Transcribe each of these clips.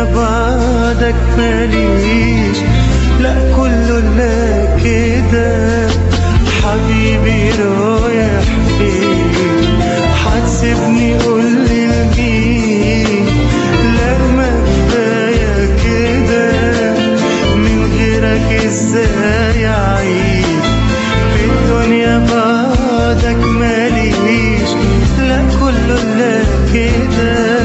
بعدك ماليش لا كله لا كده حبيبي رايح فين هتسيبني قولي لمين لا ما كفاية كده من غيرك ازاي اعيش في الدنيا بعدك ماليش لا كله لا كده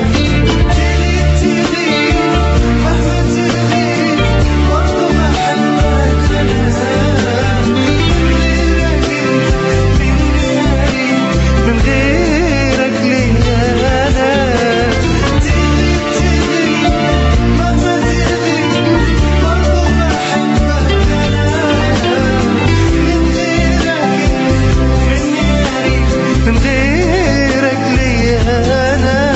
من غيرك ليا انا من غيرك ليا انا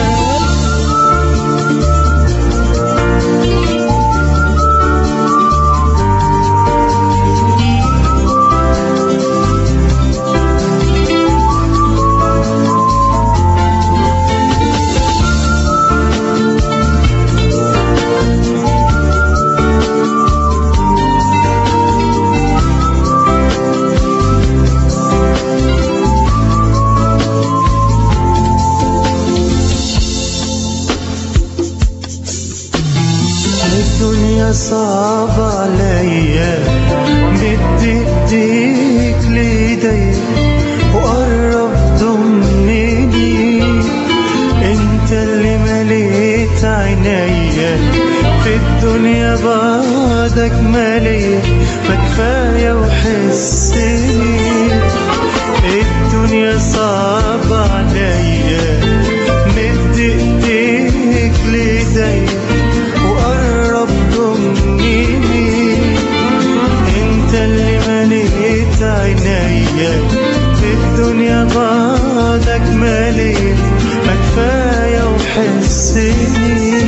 الدنيا صعبة عليا مد ايديك ليدي وقرب ضمني انت اللي مليت عينيا في الدنيا بعدك مالية ما كفاية وحسني الدنيا صعبة عليا مد ايديك ليدي وقرب ضمني انت اللي مليت عينيا في الدنيا بعدك مالية ما كفاية وحسني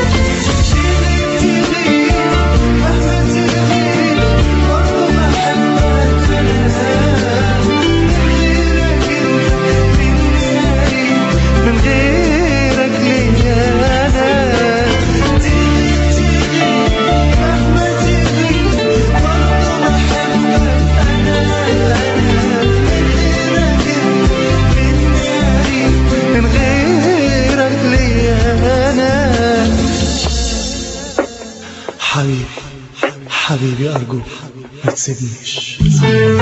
من غيرك ليا انا من غيرك ليا انا حبيبي حبيبي ارجوك ما تسيبنيش